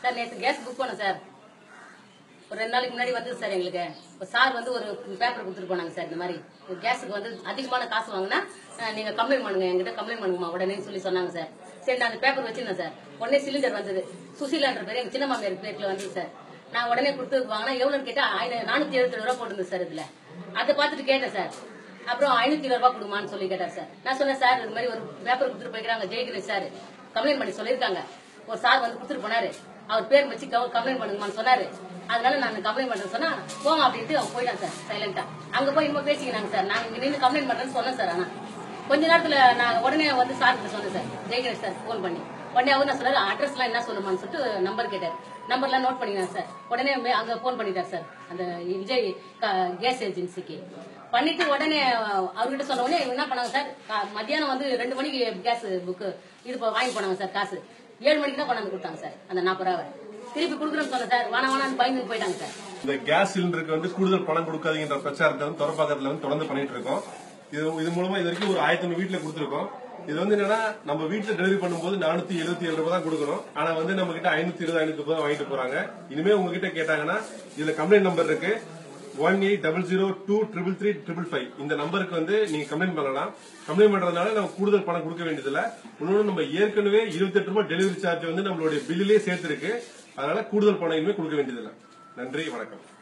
sir நேற்று gas book பண்ணோம் sir ஒரு ரெண்டு நாளைக்கு முன்னாடி வந்து சார் எங்களுக்கு இப்போ சார் வந்து ஒரு பேப்பர் கொடுத்துட்டு போனாங்க சார் இந்த மாதிரி கேஸுக்கு வந்து அதிகமான காசு வாங்கினா அஹ், நீங்க கம்ப்ளைண்ட் பண்ணுங்க என்கிட்ட கம்ப்ளைண்ட் பண்ணுங்கம்மா உடனே சொல்லி சொன்னாங்க சார் சரி நான் அந்த பேப்பர் வச்சிருந்தேன் சார் உடனே சிலிண்டர் வந்தது சுசீலான்ற பேர் எங்க சின்ன மாமியார் பேர்ல வந்தது சார் நான் உடனே கொடுத்து வாங்கினா எவ்வளோன்னு கேட்டா ஆயிரம் நானூத்தி எழுபத்தி ரூபா போட்டுருந்தது சார் இதுல அதை பார்த்துட்டு கேட்டேன் சார் அப்புறம் ஐநூத்தி இருபது ரூபா கொடுமான்னு சொல்லி கேட்டார் சார் நான் சொன்னேன் சார் இது மாதிரி ஒரு பேப்பர் கொடுத்துட்டு போய்க்கிறாங்க ஜெயகிரி சார் கம்ப்ளைண்ட் பண்ணி சொல்லியிருக்காங்க ஒரு சார் வந்து கொடுத்துட்டு போனாரு அவர் பேர் வச்சு கம்ப்ளைண்ட் பண்ணுங்கம்மான்னு சொன்னாரு அதனால நான் கம்ப்ளைண்ட் பண்றேன் சொன்னா போங்க அப்படின்ட்டு அவங்க போயிட்டாங்க சார் சைலண்டா அங்க போய் இன்னும் பேசிக்கினாங்க சார் நான் இங்க நின்று கம்ப்ளைண்ட் பண்றேன்னு சொன்னேன் சார் ஆனா கொஞ்ச நேரத்துல நான் உடனே வந்து சார் கிட்ட சொன்னேன் சார் ஜெயகிரி சார் ஃபோன் பண்ணி உடனே அவர் நான் சொன்னாரு அட்ரஸ்லாம் என்ன சொல்லுமான்னு சொல்லிட்டு நம்பர் கேட்டார் நம்பர்லாம் நோட் பண்ணிக்கிறேன் சார் உடனே மே- அங்க ஃபோன் பண்ணிட்டார் சார் அந்த விஜய் கேஸ் ஏஜென்சிக்கு பண்ணிட்டு உடனே அவர்கிட்ட சொன்ன உடனே இவங்க என்ன பண்ணாங்க சார் கா- மத்தியானம் வந்து ரெண்டு மணிக்கு கேஸ் புக்கு இது போ- வாங்கி போனாங்க சார் காசு ஏழு மணிக்கு தான் கொண்டாந்து கொடுத்தாங்க சார் அந்த நாற்பது ரூபாவை திருப்பி கொடுக்குறேன்னு சொன்னேன் சார் வேணா வேணான்னு பயந்து போயிட்டாங்க சார் இந்த கேஸ் சிலிண்டருக்கு வந்து கூடுதல் பணம் கொடுக்காதீங்கன்ற பிரச்சாரத்தை வந்து தொடர்பாக்கத்துல வந்து தொடர்ந்து பண்ணிட்டு இருக்கோம் இது இது மூலமா இது வரைக்கும் ஒரு ஆயிரத்தி ஐநூறு வீட்டுல கொடுத்துருக்கோம் இது வந்து என்னன்னா நம்ம வீட்டுல டெலிவரி பண்ணும்போது நானூத்தி எழுபத்தி ஏழு ரூபாய் தான் கொடுக்கணும் ஆனா வந்து நம்ம கிட்ட ஐநூத்தி இருபது ஐநூத்தி முப்பது வாங்கிட்டு போறாங்க இனிமே உங்ககிட்ட கேட்டாங்கன்னா இதுல கம்ப்ளைண்ட் நம்பர் இருக்கு one eight double zero two triple three triple five இந்த நம்பருக்கு வந்து நீங்க கம்ப்ளைண்ட் பண்ணலாம் கம்ப்ளைண்ட் பண்றதுனால நம்ம கூடுதல் பணம் கொடுக்க வேண்டியதில்ல இன்னொன்னு நம்ம ஏற்கனவே இருபத்தி எட்டு ரூபாய் டெலிவரி சார்ஜ் வந்து நம்மளுடைய பில்லிலே சேர்த்திருக்கு அதனால கூடுதல் பணம் இனிமே கொடுக்க வேண்டியதில்லை நன்றி வணக்கம்